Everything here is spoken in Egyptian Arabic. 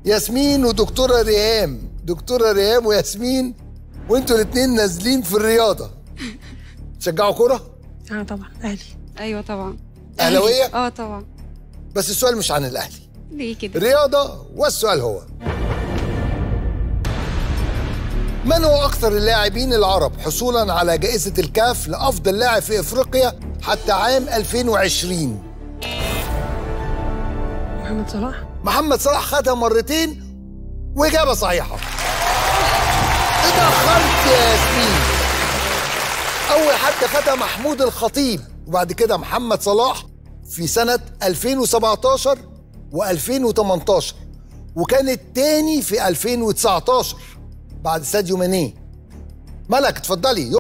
ياسمين ودكتوره ريهام دكتوره ريهام وياسمين وانتوا الاثنين نازلين في الرياضه تشجعوا كوره اه طبعا اهلي ايوه طبعا أهلاوية؟ اه طبعا بس السؤال مش عن الاهلي ليه كده رياضه والسؤال هو من هو اكثر اللاعبين العرب حصولا على جائزه الكاف لافضل لاعب في افريقيا حتى عام 2020 محمد صلاح محمد صلاح خدها مرتين واجابه صحيحه اتاخرت يا ياسمين اول حد خدها محمود الخطيب وبعد كده محمد صلاح في سنه 2017 و2018 وكان التاني في 2019 بعد ساديو ماني ملك اتفضلي